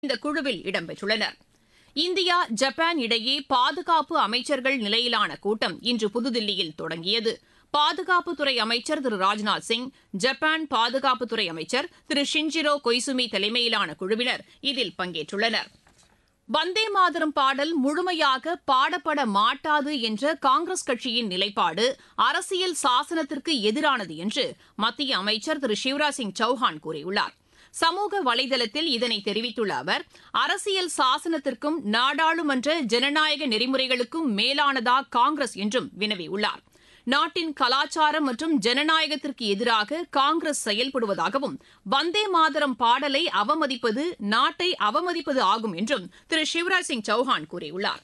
இந்த குழுவில் இடம்பெற்றுள்ளனர் இந்தியா ஜப்பான் இடையே பாதுகாப்பு அமைச்சர்கள் நிலையிலான கூட்டம் இன்று புதுதில்லியில் தொடங்கியது பாதுகாப்புத்துறை அமைச்சர் திரு ராஜ்நாத் சிங் ஜப்பான் பாதுகாப்புத்துறை அமைச்சர் திரு ஷின்ஜிரோ கொய்சுமி தலைமையிலான குழுவினர் இதில் பங்கேற்றுள்ளனர் வந்தே மாதரம் பாடல் முழுமையாக பாடப்பட மாட்டாது என்ற காங்கிரஸ் கட்சியின் நிலைப்பாடு அரசியல் சாசனத்திற்கு எதிரானது என்று மத்திய அமைச்சர் திரு சிவராஜ் சிங் சௌஹான் கூறியுள்ளார் சமூக வலைதளத்தில் இதனை தெரிவித்துள்ள அவர் அரசியல் சாசனத்திற்கும் நாடாளுமன்ற ஜனநாயக நெறிமுறைகளுக்கும் மேலானதா காங்கிரஸ் என்றும் வினவியுள்ளார் நாட்டின் கலாச்சாரம் மற்றும் ஜனநாயகத்திற்கு எதிராக காங்கிரஸ் செயல்படுவதாகவும் வந்தே மாதரம் பாடலை அவமதிப்பது நாட்டை அவமதிப்பது ஆகும் என்றும் திரு சிவராஜ் சிங் சௌஹான் கூறியுள்ளார்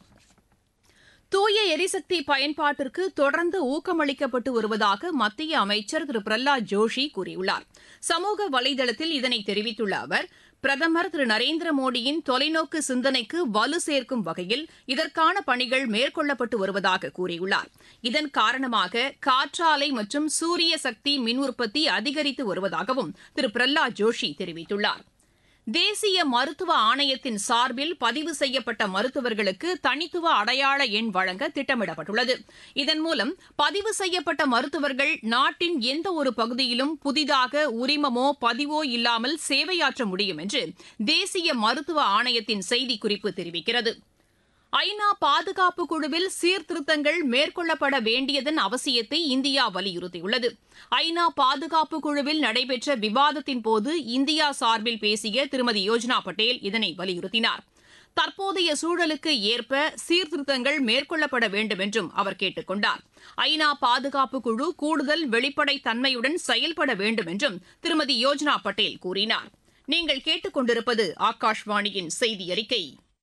தூய எரிசக்தி பயன்பாட்டிற்கு தொடர்ந்து ஊக்கமளிக்கப்பட்டு வருவதாக மத்திய அமைச்சர் திரு பிரஹ்லாத் ஜோஷி கூறியுள்ளார் சமூக வலைதளத்தில் இதனை தெரிவித்துள்ள அவர் பிரதமர் திரு நரேந்திர மோடியின் தொலைநோக்கு சிந்தனைக்கு வலு சேர்க்கும் வகையில் இதற்கான பணிகள் மேற்கொள்ளப்பட்டு வருவதாக கூறியுள்ளார் இதன் காரணமாக காற்றாலை மற்றும் சூரிய சக்தி மின் உற்பத்தி அதிகரித்து வருவதாகவும் திரு பிரஹ்லாத் ஜோஷி தெரிவித்துள்ளார் தேசிய மருத்துவ ஆணையத்தின் சார்பில் பதிவு செய்யப்பட்ட மருத்துவர்களுக்கு தனித்துவ அடையாள எண் வழங்க திட்டமிடப்பட்டுள்ளது இதன் மூலம் பதிவு செய்யப்பட்ட மருத்துவர்கள் நாட்டின் எந்த ஒரு பகுதியிலும் புதிதாக உரிமமோ பதிவோ இல்லாமல் சேவையாற்ற முடியும் என்று தேசிய மருத்துவ ஆணையத்தின் செய்திக்குறிப்பு தெரிவிக்கிறது ஐநா பாதுகாப்பு குழுவில் சீர்திருத்தங்கள் மேற்கொள்ளப்பட வேண்டியதன் அவசியத்தை இந்தியா வலியுறுத்தியுள்ளது ஐநா பாதுகாப்பு குழுவில் நடைபெற்ற விவாதத்தின் போது இந்தியா சார்பில் பேசிய திருமதி யோஜனா பட்டேல் இதனை வலியுறுத்தினார் தற்போதைய சூழலுக்கு ஏற்ப சீர்திருத்தங்கள் மேற்கொள்ளப்பட வேண்டும் என்றும் அவர் கேட்டுக் கொண்டார் ஐநா பாதுகாப்பு குழு கூடுதல் வெளிப்படை தன்மையுடன் செயல்பட வேண்டும் என்றும் திருமதி யோஜனா பட்டேல் கூறினார் நீங்கள் கேட்டுக்கொண்டிருப்பது ஆகாஷ்வாணியின் செய்தி அறிக்கை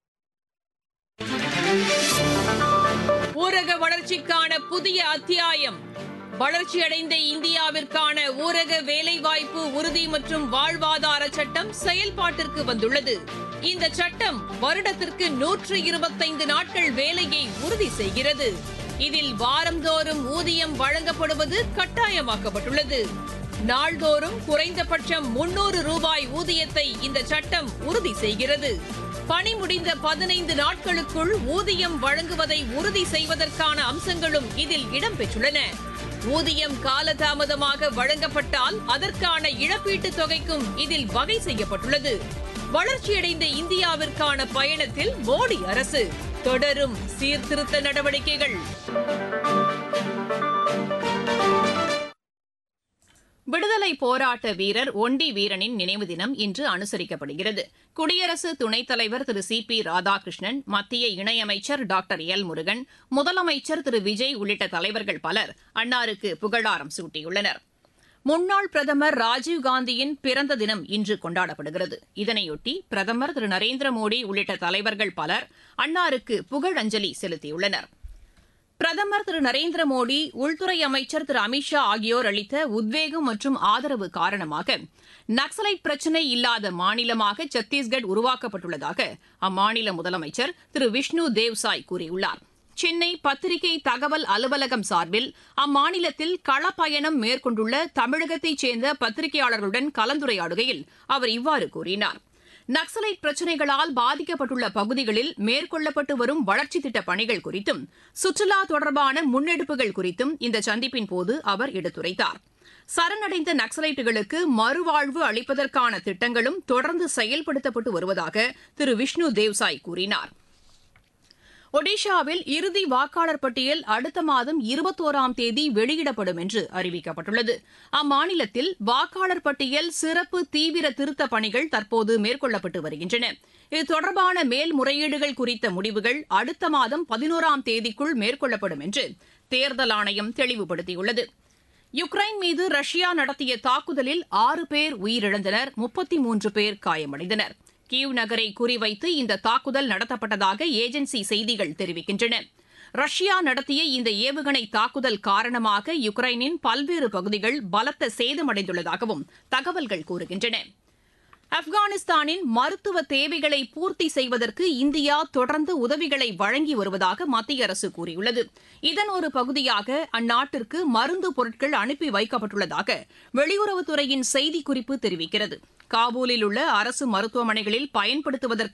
ஊரக வளர்ச்சிக்கான புதிய அத்தியாயம் வளர்ச்சியடைந்த இந்தியாவிற்கான ஊரக வேலைவாய்ப்பு உறுதி மற்றும் வாழ்வாதார சட்டம் செயல்பாட்டிற்கு வந்துள்ளது இந்த சட்டம் வருடத்திற்கு நூற்று இருபத்தைந்து நாட்கள் வேலையை உறுதி செய்கிறது இதில் வாரந்தோறும் ஊதியம் வழங்கப்படுவது கட்டாயமாக்கப்பட்டுள்ளது நாள்தோறும் குறைந்தபட்சம் முன்னூறு ரூபாய் ஊதியத்தை இந்த சட்டம் உறுதி செய்கிறது பணி முடிந்த பதினைந்து நாட்களுக்குள் ஊதியம் வழங்குவதை உறுதி செய்வதற்கான அம்சங்களும் இதில் இடம்பெற்றுள்ளன ஊதியம் காலதாமதமாக வழங்கப்பட்டால் அதற்கான இழப்பீட்டுத் தொகைக்கும் இதில் வகை செய்யப்பட்டுள்ளது வளர்ச்சியடைந்த இந்தியாவிற்கான பயணத்தில் மோடி அரசு தொடரும் சீர்திருத்த நடவடிக்கைகள் விடுதலை போராட்ட வீரர் ஒண்டி வீரனின் நினைவு தினம் இன்று அனுசரிக்கப்படுகிறது குடியரசு துணைத் தலைவர் திரு சி பி ராதாகிருஷ்ணன் மத்திய இணையமைச்சர் டாக்டர் எல் முருகன் முதலமைச்சர் திரு விஜய் உள்ளிட்ட தலைவர்கள் பலர் அன்னாருக்கு புகழாரம் சூட்டியுள்ளனர் முன்னாள் பிரதமர் ராஜீவ்காந்தியின் பிறந்த தினம் இன்று கொண்டாடப்படுகிறது இதனையொட்டி பிரதமர் திரு நரேந்திர மோடி உள்ளிட்ட தலைவர்கள் பலர் அன்னாருக்கு புகழஞ்சலி செலுத்தியுள்ளனா் பிரதமர் திரு நரேந்திர மோடி உள்துறை அமைச்சர் திரு அமித்ஷா ஆகியோர் அளித்த உத்வேகம் மற்றும் ஆதரவு காரணமாக நக்சலைட் பிரச்சினை இல்லாத மாநிலமாக சத்தீஸ்கட் உருவாக்கப்பட்டுள்ளதாக அம்மாநில முதலமைச்சர் திரு விஷ்ணு தேவ்சாய் கூறியுள்ளார் சென்னை பத்திரிகை தகவல் அலுவலகம் சார்பில் அம்மாநிலத்தில் களப்பயணம் மேற்கொண்டுள்ள தமிழகத்தைச் சேர்ந்த பத்திரிகையாளர்களுடன் கலந்துரையாடுகையில் அவர் இவ்வாறு கூறினார் நக்சலைட் பிரச்சினைகளால் பாதிக்கப்பட்டுள்ள பகுதிகளில் மேற்கொள்ளப்பட்டு வரும் வளர்ச்சித் திட்டப் பணிகள் குறித்தும் சுற்றுலா தொடர்பான முன்னெடுப்புகள் குறித்தும் இந்த சந்திப்பின் போது அவர் எடுத்துரைத்தார் சரணடைந்த நக்சலைட்டுகளுக்கு மறுவாழ்வு அளிப்பதற்கான திட்டங்களும் தொடர்ந்து செயல்படுத்தப்பட்டு வருவதாக திரு விஷ்ணு தேவ்சாய் கூறினார் ஒடிஷாவில் இறுதி வாக்காளர் பட்டியல் அடுத்த மாதம் இருபத்தோராம் தேதி வெளியிடப்படும் என்று அறிவிக்கப்பட்டுள்ளது அம்மாநிலத்தில் வாக்காளர் பட்டியல் சிறப்பு தீவிர திருத்தப் பணிகள் தற்போது மேற்கொள்ளப்பட்டு வருகின்றன இது தொடர்பான மேல்முறையீடுகள் குறித்த முடிவுகள் அடுத்த மாதம் பதினோராம் தேதிக்குள் மேற்கொள்ளப்படும் என்று தேர்தல் ஆணையம் தெளிவுபடுத்தியுள்ளது யுக்ரைன் மீது ரஷ்யா நடத்திய தாக்குதலில் ஆறு பேர் உயிரிழந்தனர் முப்பத்தி மூன்று பேர் காயமடைந்தனர் கீவ் நகரை குறிவைத்து இந்த தாக்குதல் நடத்தப்பட்டதாக ஏஜென்சி செய்திகள் தெரிவிக்கின்றன ரஷ்யா நடத்திய இந்த ஏவுகணை தாக்குதல் காரணமாக யுக்ரைனின் பல்வேறு பகுதிகள் பலத்த சேதமடைந்துள்ளதாகவும் தகவல்கள் கூறுகின்றன ஆப்கானிஸ்தானின் மருத்துவ தேவைகளை பூர்த்தி செய்வதற்கு இந்தியா தொடர்ந்து உதவிகளை வழங்கி வருவதாக மத்திய அரசு கூறியுள்ளது இதன் ஒரு பகுதியாக அந்நாட்டிற்கு மருந்து பொருட்கள் அனுப்பி வைக்கப்பட்டுள்ளதாக வெளியுறவுத்துறையின் செய்திக்குறிப்பு தெரிவிக்கிறது காபூலில் உள்ள அரசு மருத்துவமனைகளில் பயன்படுத்துவதற்கு